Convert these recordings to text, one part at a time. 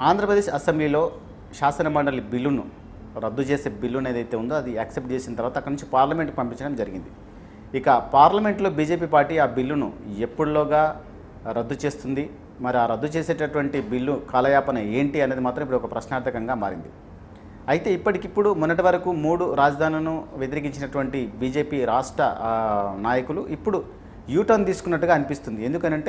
ఆంధ్రప్రదేశ్ అసెంబ్లీలో శాసన మండలి బిల్లును రద్దు చేసే బిల్లును ఏదైతే ఉందో అది యాక్సెప్ట్ చేసిన తర్వాత అక్కడి నుంచి పార్లమెంట్కి పంపించడం జరిగింది ఇక పార్లమెంట్లో బీజేపీ పార్టీ ఆ బిల్లును ఎప్పుడులోగా రద్దు చేస్తుంది మరి ఆ రద్దు చేసేటటువంటి బిల్లు కాలయాపన ఏంటి అనేది మాత్రం ఇప్పుడు ఒక ప్రశ్నార్థకంగా మారింది అయితే ఇప్పటికిప్పుడు మొన్నటి వరకు మూడు రాజధానులను వ్యతిరేకించినటువంటి బీజేపీ రాష్ట్ర ఆ, నాయకులు ఇప్పుడు యూటర్న్ తీసుకున్నట్టుగా అనిపిస్తుంది ఎందుకనంటే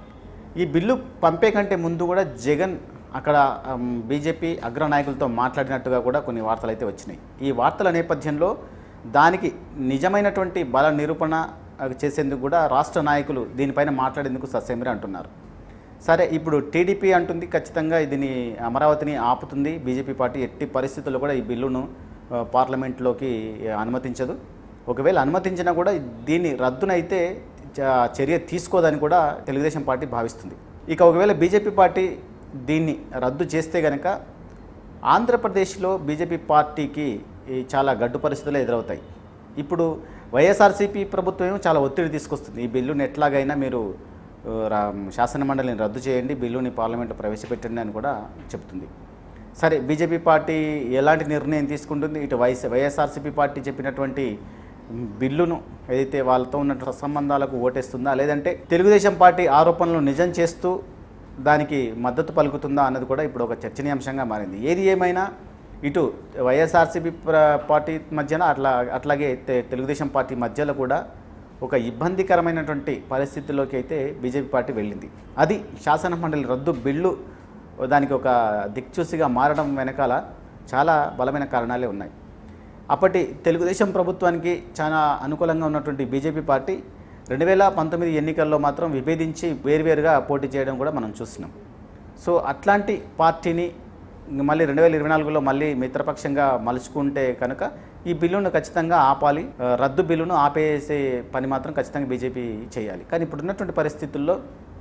ఈ బిల్లు పంపే కంటే ముందు కూడా జగన్ అక్కడ ఆమ్, బీజేపీ అగ్రనాయకులతో మాట్లాడినట్టుగా కూడా కొన్ని వార్తలు అయితే వచ్చినాయి ఈ వార్తల నేపథ్యంలో దానికి నిజమైనటువంటి బల నిరూపణ ఆ, చేసేందుకు కూడా రాష్ట్ర నాయకులు దీనిపైన మాట్లాడేందుకు ససేమిరి అంటున్నారు సరే ఇప్పుడు టీడీపీ అంటుంది ఖచ్చితంగా దీన్ని అమరావతిని ఆపుతుంది బీజేపీ పార్టీ ఎట్టి పరిస్థితుల్లో కూడా ఈ బిల్లును ఆ, పార్లమెంట్లోకి అనుమతించదు ఒకవేళ అనుమతించినా కూడా దీన్ని రద్దునైతే చ- చర్య తీసుకోదని కూడా తెలుగుదేశం పార్టీ భావిస్తుంది ఇక ఒకవేళ బీజేపీ పార్టీ దీన్ని రద్దు చేస్తే కనుక ఆంధ్రప్రదేశ్లో బీజేపీ పార్టీకి ఈ చాలా గడ్డు పరిస్థితులు ఎదురవుతాయి ఇప్పుడు వైఎస్ఆర్సీపీ ప్రభుత్వం ఏమో చాలా ఒత్తిడి తీసుకొస్తుంది ఈ బిల్లుని ఎట్లాగైనా మీరు ఆ, రా- శాసన మండలిని రద్దు చేయండి బిల్లుని పార్లమెంట్లో ప్రవేశపెట్టండి అని కూడా చెప్తుంది సరే బీజేపీ పార్టీ ఎలాంటి నిర్ణయం తీసుకుంటుంది ఇటు వైఎస్ వైఎస్ఆర్సీపీ పార్టీ చెప్పినటువంటి బిల్లును ఏదైతే వాళ్ళతో ఉన్న సంబంధాలకు ఓటేస్తుందా లేదంటే తెలుగుదేశం పార్టీ ఆరోపణలు నిజం చేస్తూ దానికి మద్దతు పలుకుతుందా అన్నది కూడా ఇప్పుడు ఒక చర్చనీయాంశంగా మారింది ఏది ఏమైనా ఇటు వైఎస్ఆర్సీపీ ప్ర- పార్టీ మధ్యన అట్లా అట్లాగే తె- తెలుగుదేశం పార్టీ మధ్యలో కూడా ఒక ఇబ్బందికరమైనటువంటి పరిస్థితిలోకి అయితే బీజేపీ పార్టీ వెళ్ళింది అది శాసన మండలి రద్దు బిల్లు దానికి ఒక దిక్చూసిగా మారడం వెనకాల చాలా బలమైన కారణాలే ఉన్నాయి అప్పటి తెలుగుదేశం ప్రభుత్వానికి చాలా అనుకూలంగా ఉన్నటువంటి బీజేపీ పార్టీ రెండు వేల పంతొమ్మిది ఎన్నికల్లో మాత్రం విభేదించి వేరువేరుగా పోటీ చేయడం కూడా మనం చూస్తున్నాం సో అట్లాంటి పార్టీని ఇంక మళ్ళీ రెండు వేల ఇరవై నాలుగులో మళ్ళీ మిత్రపక్షంగా మలుచుకుంటే కనుక ఈ బిల్లును ఖచ్చితంగా ఆపాలి ఆ, రద్దు బిల్లును ఆపేసే పని మాత్రం ఖచ్చితంగా బీజేపీ చేయాలి కానీ ఇప్పుడున్నటువంటి పరిస్థితుల్లో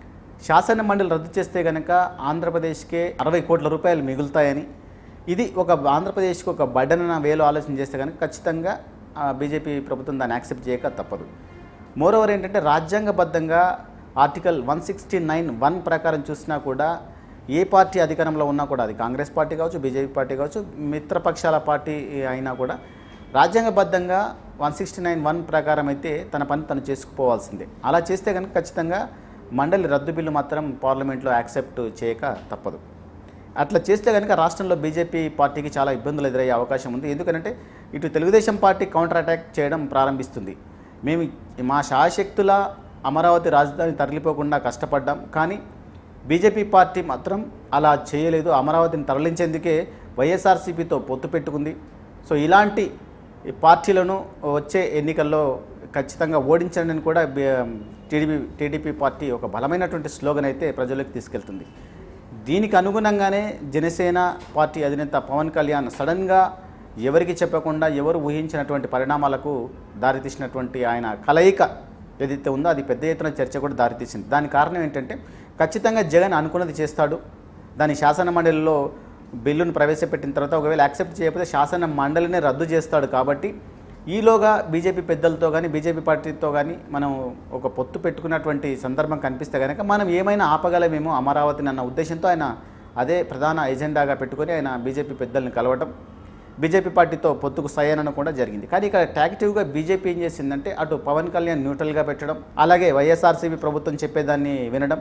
శాసన మండలి రద్దు చేస్తే కనుక ఆంధ్రప్రదేశ్కే అరవై కోట్ల రూపాయలు మిగులుతాయని ఇది ఒక ఆంధ్రప్రదేశ్కి ఒక బడ్డన వేలు ఆలోచన చేస్తే కనుక ఖచ్చితంగా ఆ, బీజేపీ ప్రభుత్వం దాన్ని యాక్సెప్ట్ చేయక తప్పదు మోరోవర్ ఏంటంటే రాజ్యాంగబద్ధంగా article one sixty nine one ప్రకారం చూసినా కూడా ఏ పార్టీ అధికారంలో ఉన్నా కూడా అది కాంగ్రెస్ పార్టీ కావచ్చు బీజేపీ పార్టీ కావచ్చు మిత్రపక్షాల పార్టీ అయినా కూడా రాజ్యాంగబద్ధంగా వన్ సిక్స్టీ నైన్ వన్ ప్రకారం అయితే తన పని తను చేసుకుపోవాల్సిందే అలా చేస్తే కనుక ఖచ్చితంగా మండలి రద్దు బిల్లు మాత్రం పార్లమెంట్లో యాక్సెప్ట్ చేయక తప్పదు అట్లా చేస్తే కనుక రాష్ట్రంలో బీజేపీ పార్టీకి చాలా ఇబ్బందులు ఎదురయ్యే అవకాశం ఉంది ఎందుకంటే ఇటు తెలుగుదేశం పార్టీ కౌంటర్ అటాక్ చేయడం ప్రారంభిస్తుంది మేము మా శాశక్తుల అమరావతి రాజధాని తరలిపోకుండా కష్టపడ్డాం కానీ బీజేపీ పార్టీ మాత్రం అలా చేయలేదు అమరావతిని తరలించేందుకే వైఎస్ఆర్సీపీతో పొత్తు పెట్టుకుంది సో ఇలాంటి ఈ పార్టీలను వచ్చే ఎన్నికల్లో ఖచ్చితంగా ఓడించండి అని కూడా టీడీపీ టీడీపీ పార్టీ ఒక బలమైనటువంటి స్లోగన్ అయితే ప్రజలకు తీసుకెళ్తుంది దీనికి అనుగుణంగానే జనసేన పార్టీ అధినేత పవన్ కళ్యాణ్ సడన్గా ఎవరికి చెప్పకుండా ఎవరు ఊహించినటువంటి పరిణామాలకు దారితీసినటువంటి ఆయన కలయిక ఏదైతే ఉందో అది పెద్ద ఎత్తున చర్చ కూడా దారితీసింది దాని కారణం ఏంటంటే ఖచ్చితంగా జగన్ అనుకున్నది చేస్తాడు దాని శాసన మండలిలో బిల్లును ప్రవేశపెట్టిన తర్వాత ఒకవేళ యాక్సెప్ట్ చేయకపోతే శాసన మండలినే రద్దు చేస్తాడు కాబట్టి ఈలోగా బీజేపీ పెద్దలతో కానీ బీజేపీ పార్టీతో కానీ మనం ఒక పొత్తు పెట్టుకున్నటువంటి సందర్భం కనిపిస్తే కనుక మనం ఏమైనా ఆపగలమేమో అమరావతిని అన్న ఉద్దేశంతో ఆయన అదే ప్రధాన ఎజెండాగా పెట్టుకొని ఆయన బీజేపీ పెద్దల్ని కలవటం బీజేపీ పార్టీతో పొత్తుకు సయ్యనను కూడా జరిగింది కానీ ఇక్కడ ట్యాక్టివ్గా బీజేపీ ఏం చేసిందంటే అటు పవన్ కళ్యాణ్ న్యూట్రల్గా పెట్టడం అలాగే వైఎస్ఆర్సీపీ ప్రభుత్వం చెప్పేదాన్ని వినడం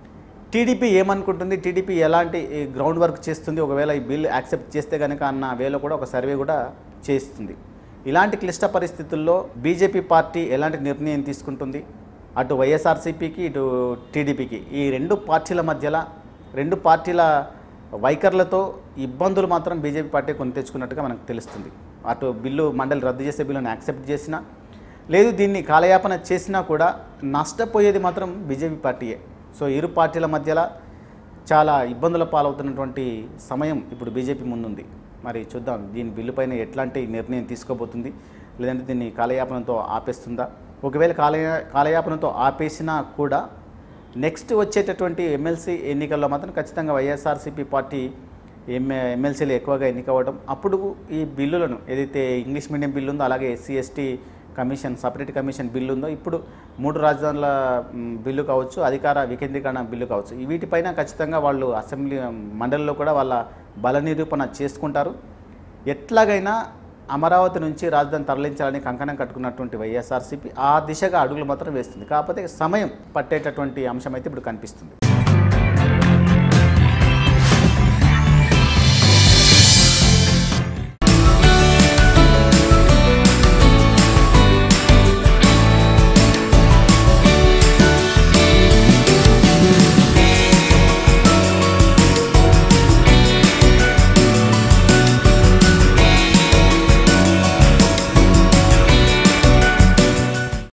టీడీపీ ఏమనుకుంటుంది టీడీపీ ఎలాంటి ఈ గ్రౌండ్ వర్క్ చేస్తుంది ఒకవేళ ఈ బిల్ యాక్సెప్ట్ చేస్తే కనుక అన్న వేలో కూడా ఒక సర్వే కూడా చేస్తుంది ఇలాంటి క్లిష్ట పరిస్థితుల్లో బీజేపీ పార్టీ ఎలాంటి నిర్ణయం తీసుకుంటుంది అటు వైఎస్ఆర్సీపీకి ఇటు టీడీపీకి ఈ రెండు పార్టీల మధ్యలో రెండు పార్టీల వైఖరులతో ఇబ్బందులు మాత్రం బీజేపీ పార్టీ కొని తెచ్చుకున్నట్టుగా మనకు తెలుస్తుంది అటు బిల్లు మండలి రద్దు చేసే బిల్లును యాక్సెప్ట్ చేసినా లేదు దీన్ని కాలయాపన చేసినా కూడా నష్టపోయేది మాత్రం బీజేపీ పార్టీయే సో ఇరు పార్టీల మధ్యలో చాలా ఇబ్బందుల పాలవుతున్నటువంటి సమయం ఇప్పుడు బీజేపీ ముందుంది మరి చూద్దాం దీని బిల్లు పైన ఎట్లాంటి నిర్ణయం తీసుకోబోతుంది లేదంటే దీన్ని కాలయాపనతో ఆపేస్తుందా ఒకవేళ కాలయ కాలయాపనతో ఆపేసినా కూడా నెక్స్ట్ వచ్చేటటువంటి ఎమ్మెల్సీ ఎన్నికల్లో మాత్రం ఖచ్చితంగా వైఎస్ఆర్సీపీ పార్టీ ఎమ్మె ఎమ్మెల్సీలు ఎక్కువగా ఎన్నికవ్వడం అప్పుడు ఈ బిల్లులను ఏదైతే ఇంగ్లీష్ మీడియం బిల్లు ఉందో అలాగే SC ST commission separate commission bill ఉందో ఇప్పుడు మూడు రాజధానుల మ్, బిల్లు కావచ్చు అధికార వికేంద్రీకరణ బిల్లు కావచ్చు ఈ వీటిపైన ఖచ్చితంగా వాళ్ళు అసెంబ్లీ మండలిలో కూడా వాళ్ళ బల నిరూపణ చేసుకుంటారు ఎట్లాగైనా అమరావతి నుంచి రాజధాని తరలించాలని కంకణం కట్టుకున్నటువంటి వైఎస్ఆర్సీపీ ఆ దిశగా అడుగులు మాత్రం వేస్తుంది కాకపోతే సమయం పట్టేటటువంటి అంశం అయితే ఇప్పుడు కనిపిస్తుంది